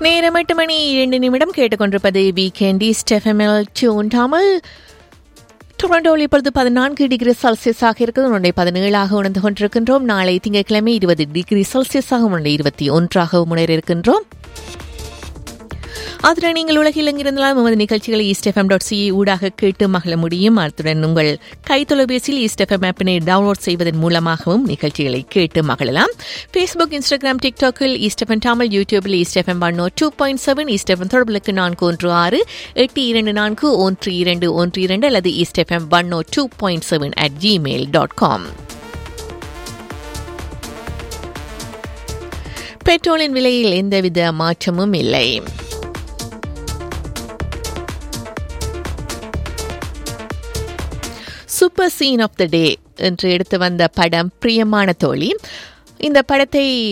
நேரம் எட்டு மணி இரண்டு நிமிடம் கேட்டுக்கொண்டிருப்பது வீக்கெண்ட் ஸ்டெஃபெமல் டியூன் தமிழ் டொரண்டோவில் இப்பொழுது பதினான்கு டிகிரி செல்சியஸாக இருக்குது உன்னுடைய பதினேழாக உணர்ந்து கொண்டிருக்கின்றோம் நாளை திங்கட்கிழமை இருபது டிகிரி செல்சியஸாக உன்னுடைய இருபத்தி ஒன்றாக முன்னேற இருக்கின்றோம் அதுடன் நீங்கள் உலகில் எங்கிருந்தாலும் நமது நிகழ்ச்சிகளை ஈஸ்ட் எஃப்எம் டாட் சிஇ ஊடாக கேட்டு மகிழ முடியும் அத்துடன் உங்கள் கைத்தொலைபேசியில் ஈஸ்ட் எஃப்எம் ஆப்பினை டவுன்லோட் செய்வதன் மூலமாகவும் நிகழ்ச்சிகளை கேட்டு மகிழலாம் ஃபேஸ்புக் இன்ஸ்டாகிராம் டிக்டாக்கில் ஈஸ்ட் எஃப்எம் தமிழ் யூடியூபில் East FM one two point seven East FM தொடர்புகளுக்கு நான்கு ஒன்று ஆறு எட்டு இரண்டு நான்கு ஒன்று இரண்டு ஒன்று இரண்டு அல்லது East FM one two point seven at Gmail dot com பெட்ரோலின் விலையில் எந்தவித மாற்றமும் இல்லை super scene of the day என்று எடுத்து வந்த படம் பிரியமான தோழி இந்த படத்தை